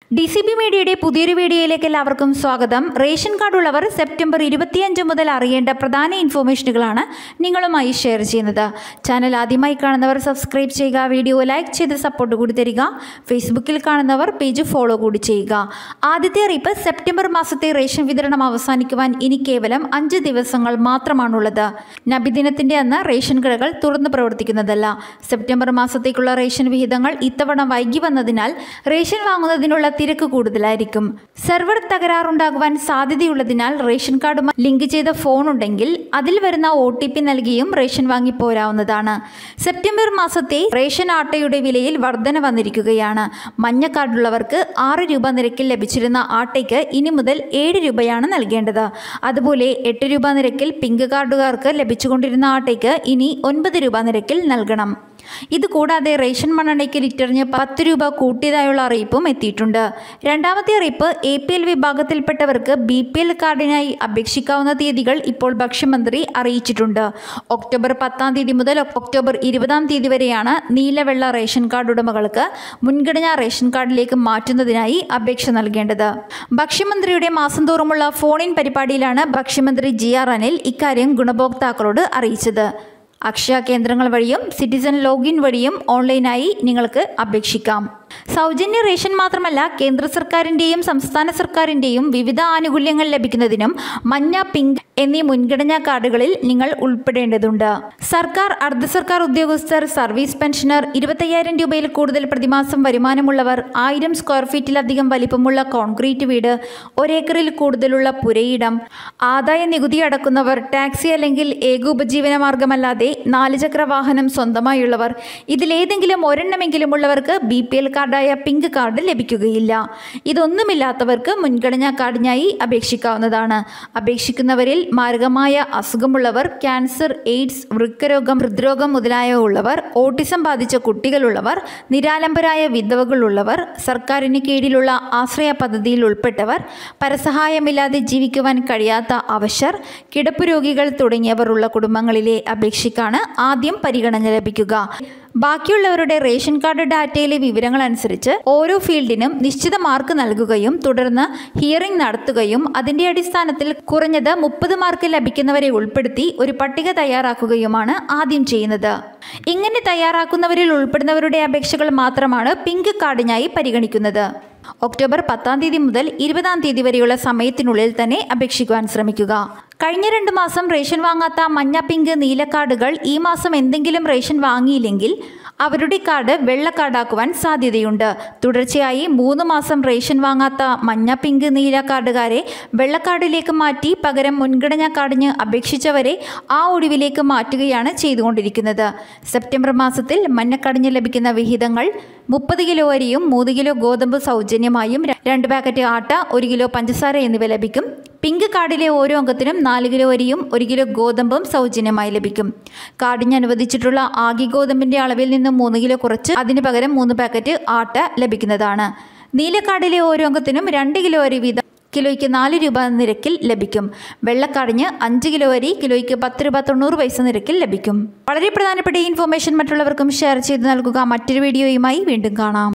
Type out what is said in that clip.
D C B മീഡിയയുടെ പുതിയൊരു വീഡിയോയിലേക്ക് എല്ലാവർക്കും സ്വാഗതം റേഷൻ കാർഡ് ഉള്ളവർ സെപ്റ്റംബർ ഇരുപത്തിയഞ്ച് മുതൽ അറിയേണ്ട പ്രധാന ഇൻഫോർമേഷനുകളാണ് നിങ്ങളുമായി ഷെയർ ചെയ്യുന്നത് ചാനൽ ആദ്യമായി കാണുന്നവർ സബ്സ്ക്രൈബ് ചെയ്യുക വീഡിയോ ലൈക്ക് ചെയ്ത് സപ്പോർട്ട് കൂടി തരിക ഫേസ്ബുക്കിൽ കാണുന്നവർ പേജ് ഫോളോ കൂടി ചെയ്യുക ആദ്യത്തെ അറിയിപ്പ് സെപ്റ്റംബർ മാസത്തെ റേഷൻ വിതരണം അവസാനിക്കുവാൻ ഇനി കേവലം അഞ്ച് ദിവസങ്ങൾ മാത്രമാണുള്ളത് നബിദിനത്തിന്റെ അന്ന് റേഷൻ കടകൾ തുറന്നു പ്രവർത്തിക്കുന്നതല്ല സെപ്റ്റംബർ മാസത്തേക്കുള്ള റേഷൻ വിഹിതങ്ങൾ ഇത്തവണ വൈകി വന്നതിനാൽ റേഷൻ വാങ്ങുന്നതിനുള്ള തിരക്ക് കൂടുതലായിരിക്കും സെർവർ തകരാറുണ്ടാകുവാൻ സാധ്യതയുള്ളതിനാൽ റേഷൻ കാർഡുമായി ലിങ്ക് ചെയ്ത ഫോൺ ഉണ്ടെങ്കിൽ അതിൽ വരുന്ന ഒ ടി പി നൽകിയും റേഷൻ വാങ്ങി പോരാവുന്നതാണ് സെപ്റ്റംബർ മാസത്തെ റേഷൻ ആട്ടയുടെ വിലയിൽ വർധന വന്നിരിക്കുകയാണ് മഞ്ഞ കാർഡുള്ളവർക്ക് ആറ് രൂപ നിരക്കിൽ ലഭിച്ചിരുന്ന ആട്ടയ്ക്ക് ഇനി മുതൽ ഏഴ് രൂപയാണ് നൽകേണ്ടത് അതുപോലെ എട്ട് രൂപ നിരക്കിൽ പിങ്ക് കാർഡുകാർക്ക് ലഭിച്ചുകൊണ്ടിരുന്ന ആട്ടയ്ക്ക് ഇനി ഒൻപത് രൂപ നിരക്കിൽ നൽകണം ഇതുകൂടാതെ റേഷൻ മണ്ണെണ്ണയ്ക്ക് ലിറ്ററിന് പത്ത് രൂപ കൂട്ടിയതായുള്ള അറിയിപ്പും എത്തിയിട്ടുണ്ട് രണ്ടാമത്തെ അറിയിപ്പ് എ പി എൽ വിഭാഗത്തിൽപ്പെട്ടവർക്ക് ബി പി എൽ കാർഡിനായി അപേക്ഷിക്കാവുന്ന തീയതികൾ ഇപ്പോൾ ഭക്ഷ്യമന്ത്രി അറിയിച്ചിട്ടുണ്ട് ഒക്ടോബർ പത്താം തീയതി മുതൽ ഒക്ടോബർ ഇരുപതാം തീയതി വരെയാണ് നീലവെള്ള റേഷൻ കാർഡ് ഉടമകൾക്ക് മുൻഗണനാ റേഷൻ കാർഡിലേക്ക് മാറ്റുന്നതിനായി അപേക്ഷ നൽകേണ്ടത് ഭക്ഷ്യമന്ത്രിയുടെ മാസം തോറുമുള്ള ഫോൺ ഇൻ പരിപാടിയിലാണ് ഭക്ഷ്യമന്ത്രി ജി ആർ അനിൽ ഇക്കാര്യം ഗുണഭോക്താക്കളോട് അറിയിച്ചത് അക്ഷയ കേന്ദ്രങ്ങൾ വഴിയും സിറ്റിസൺ ലോഗിൻ വഴിയും ഓൺലൈനായി നിങ്ങൾക്ക് അപേക്ഷിക്കാം സൗജന്യ റേഷൻ മാത്രമല്ല കേന്ദ്ര സർക്കാരിൻ്റെയും സംസ്ഥാന സർക്കാരിൻ്റെയും വിവിധ ആനുകൂല്യങ്ങൾ ലഭിക്കുന്നതിനും മഞ്ഞ പിങ്ക് എന്നീ മുൻഗണനാ കാർഡുകളിൽ നിങ്ങൾ ഉൾപ്പെടേണ്ടതുണ്ട് സർക്കാർ അർദ്ധ സർക്കാർ ഉദ്യോഗസ്ഥർ സർവീസ് പെൻഷനർ ഇരുപത്തയ്യായിരം രൂപയിൽ കൂടുതൽ പ്രതിമാസം വരുമാനമുള്ളവർ ആയിരം സ്ക്വയർ ഫീറ്റിലധികം വലിപ്പമുള്ള കോൺക്രീറ്റ് വീട് ഒരേക്കറിൽ കൂടുതലുള്ള പുരയിടം ആദായ നികുതി അടക്കുന്നവർ ടാക്സി അല്ലെങ്കിൽ ഏകോപജീവന മാർഗമല്ലാതെ നാലുചക്ര വാഹനം സ്വന്തമായുള്ളവർ ഇതിലേതെങ്കിലും ഒരെണ്ണമെങ്കിലും ഉള്ളവർക്ക് ബി പി എൽ കാർഡായ പിങ്ക് കാർഡ് ലഭിക്കുകയില്ല ഇതൊന്നുമില്ലാത്തവർക്ക് മുൻഗണനാ കാർഡിനായി അപേക്ഷിക്കാവുന്നതാണ് അപേക്ഷിക്കുന്നവരിൽ മാരകമായ അസുഖമുള്ളവർ ക്യാൻസർ എയ്ഡ്സ് വൃക്കരോഗം ഹൃദ്രോഗം മുതലായവ ഉള്ളവർ ഓട്ടിസം ബാധിച്ച കുട്ടികളുള്ളവർ നിരാലംബരായ വിധവകളുള്ളവർ സർക്കാരിന് കീഴിലുള്ള ആശ്രയ പദ്ധതിയിൽ ഉൾപ്പെട്ടവർ പരസഹായമില്ലാതെ ജീവിക്കുവാൻ കഴിയാത്ത അവശർ കിടപ്പ് രോഗികൾ തുടങ്ങിയവർ ഉള്ള കുടുംബങ്ങളിലെ അപേക്ഷയ്ക്കാണ് ആദ്യം പരിഗണന ലഭിക്കുക ബാക്കിയുള്ളവരുടെ റേഷൻ കാർഡ് ഡാറ്റയിലെ വിവരങ്ങൾ അനുസരിച്ച് ഓരോ ഫീൽഡിനും നിശ്ചിത മാർക്ക് നൽകുകയും തുടർന്ന് ഹിയറിംഗ് നടത്തുകയും അതിന്റെ അടിസ്ഥാനത്തിൽ കുറഞ്ഞത് മുപ്പത് മാർക്ക് ലഭിക്കുന്നവരെ ഉൾപ്പെടുത്തി ഒരു പട്ടിക തയ്യാറാക്കുകയുമാണ് ആദ്യം ചെയ്യുന്നത് ഇങ്ങനെ തയ്യാറാക്കുന്നവരിൽ ഉൾപ്പെടുന്നവരുടെ അപേക്ഷകൾ മാത്രമാണ് പിങ്ക് കാർഡിനായി പരിഗണിക്കുന്നത് ഒക്ടോബർ പത്താം തീയതി മുതൽ ഇരുപതാം തീയതി വരെയുള്ള സമയത്തിനുള്ളിൽ തന്നെ അപേക്ഷിക്കുവാൻ ശ്രമിക്കുക കഴിഞ്ഞ രണ്ട് മാസം റേഷൻ വാങ്ങാത്ത മഞ്ഞ പിങ്ക് നീല കാർഡുകൾ ഈ മാസം എന്തെങ്കിലും റേഷൻ വാങ്ങിയില്ലെങ്കിൽ അവരുടെ കാർഡ് വെള്ള കാർഡാക്കുവാൻ സാധ്യതയുണ്ട് തുടർച്ചയായി മൂന്ന് മാസം റേഷൻ വാങ്ങാത്ത മഞ്ഞ പിങ്ക് നീല കാർഡുകാരെ വെള്ളക്കാർഡിലേക്ക് മാറ്റി പകരം മുൻഗണനാ കാർഡിന് അപേക്ഷിച്ചവരെ ആ ഒഴിവിലേക്ക് മാറ്റുകയാണ് ചെയ്തുകൊണ്ടിരിക്കുന്നത് സെപ്റ്റംബർ മാസത്തിൽ മഞ്ഞക്കാർഡിന് ലഭിക്കുന്ന വിഹിതങ്ങൾ മുപ്പത് കിലോ അരിയും മൂന്ന് കിലോ ഗോതമ്പ് സൗജന്യമായും രണ്ട് പാക്കറ്റ് ആട്ട ഒരു കിലോ പഞ്ചസാര എന്നിവ ലഭിക്കും പിങ്ക് കാർഡിലെ ഓരോ അംഗത്തിനും നാല് കിലോ അരിയും ഒരു കിലോ ഗോതമ്പും സൗജന്യമായി ലഭിക്കും കാർഡിന് അനുവദിച്ചിട്ടുള്ള ആകെ ഗോതമ്പിന്റെ അളവിൽ നിന്നും മൂന്ന് കിലോ കുറച്ച് അതിന് പകരം മൂന്ന് പാക്കറ്റ് ആട്ട ലഭിക്കുന്നതാണ് നീല കാർഡിലെ ഓരോ അംഗത്തിനും രണ്ട് കിലോ അരി വീതം കിലോയ്ക്ക് നാല് രൂപ നിരക്കിൽ ലഭിക്കും വെള്ളക്കാടിന് അഞ്ച് കിലോ അരി കിലോയ്ക്ക് പത്ത് രൂപ തൊണ്ണൂറ് പൈസ നിരക്കിൽ ലഭിക്കും വളരെ പ്രധാനപ്പെട്ട ഈ ഇൻഫോർമേഷൻ മറ്റുള്ളവർക്കും ഷെയർ ചെയ്ത് നൽകുക മറ്റൊരു വീഡിയോയുമായി വീണ്ടും കാണാം